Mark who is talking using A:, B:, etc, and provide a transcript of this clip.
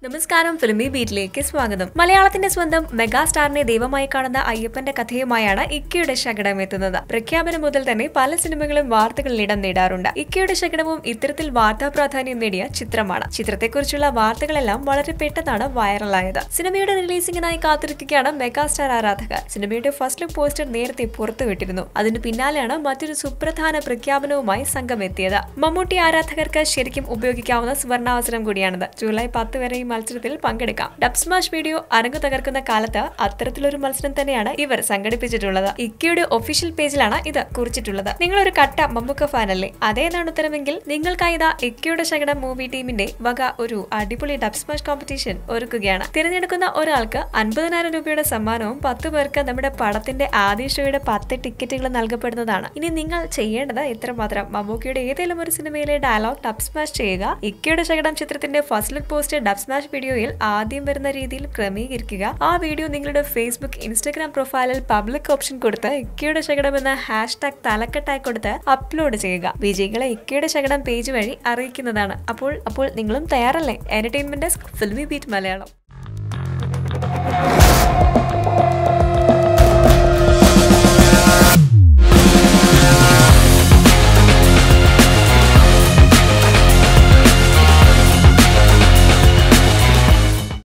A: നമസ്കാരം ഫിലിമി ബീറ്റിലേക്ക് സ്വാഗതം മലയാളത്തിന്റെ സ്വന്തം മെഗാസ്റ്റാറിനെ ദൈവമായി കാണുന്ന അയ്യപ്പന്റെ കഥയുമായാണ് ഇക്കയുടെ ശകടം എത്തുന്നത് പ്രഖ്യാപനം മുതൽ തന്നെ പല സിനിമകളും വാർത്തകളിൽ ഇടം നേടാറുണ്ട് ഇക്കയുടെ ശകടവും ഇത്തരത്തിൽ വാർത്താ പ്രാധാന്യം നേടിയ ചിത്രമാണ് ചിത്രത്തെക്കുറിച്ചുള്ള വാർത്തകളെല്ലാം വളരെ പെട്ടെന്നാണ് വൈറലായത് സിനിമയുടെ റിലീസിംഗിനായി കാത്തിരിക്കുകയാണ് മെഗാസ്റ്റാർ ആരാധകർ സിനിമയുടെ ഫസ്റ്റ് ലുക്ക് പോസ്റ്റർ നേരത്തെ പുറത്തുവിട്ടിരുന്നു അതിനു പിന്നാലെയാണ് മറ്റൊരു സുപ്രധാന പ്രഖ്യാപനവുമായി സംഘം എത്തിയത് മമ്മൂട്ടി ആരാധകർക്ക് ശരിക്കും ഉപയോഗിക്കാവുന്ന സുവർണാവസരം കൂടിയാണിത് ജൂലൈ പത്ത് വരെ ഈ മത്സരത്തിൽ പങ്കെടുക്കാം ഡബ് സ്മാഷ് വീഡിയോ അരങ്ങു തകർക്കുന്ന കാലത്ത് അത്തരത്തിലൊരു മത്സരം തന്നെയാണ് ഇവർ സംഘടിപ്പിച്ചിട്ടുള്ളത് ഇക്കയുടെ ഒഫീഷ്യൽ പേജിലാണ് ഇത് കുറിച്ചിട്ടുള്ളത് നിങ്ങൾ ഒരു കട്ട മമ്മൂക്ക ഫാനല്ലേ അതേതാണ് ഉത്തരമെങ്കിൽ നിങ്ങൾക്കായി ഇതാ ഇക്കയുടെ ശകടം മൂവി ടീമിന്റെ വക ഒരു അടിപൊളി ഡബ് സ്മാഷ് കോമ്പറ്റീഷൻ ഒരുക്കുകയാണ് തിരഞ്ഞെടുക്കുന്ന ഒരാൾക്ക് അൻപതിനായിരം രൂപയുടെ സമ്മാനവും പത്ത് പേർക്ക് നമ്മുടെ പടത്തിന്റെ ആദ്യ ഷോയുടെ പത്ത് ടിക്കറ്റുകൾ നൽകപ്പെടുന്നതാണ് ഇനി നിങ്ങൾ ചെയ്യേണ്ടത് ഇത്രമാത്രം മമ്മൂക്കയുടെ ഏതെങ്കിലും ഒരു സിനിമയിലെ ഡയലോഗ് ഡബ് സ്മാഷ് ചെയ്യുക ഇക്കയുടെ ശകടം ചിത്രത്തിന്റെ first look post dubsmash വീഡിയോയിൽ ആദ്യം വരുന്ന രീതിയിൽ ക്രമീകരിക്കുക ആ വീഡിയോ നിങ്ങളുടെ ഫേസ്ബുക്ക് ഇൻസ്റ്റഗ്രാം പ്രൊഫൈലിൽ പബ്ലിക് ഓപ്ഷൻ കൊടുത്ത് ഇക്കയുടെ ശകടം എന്ന ഹാഷ് ടാഗ് തലക്കെട്ടായി കൊടുത്ത് അപ്ലോഡ് ചെയ്യുക വിജയികളെ ഇക്കയുടെ ശകടം പേജ് വഴി അറിയിക്കുന്നതാണ് അപ്പോൾ അപ്പോൾ നിങ്ങളും തയ്യാറല്ലേ entertainment desk Filmibeat Malayalam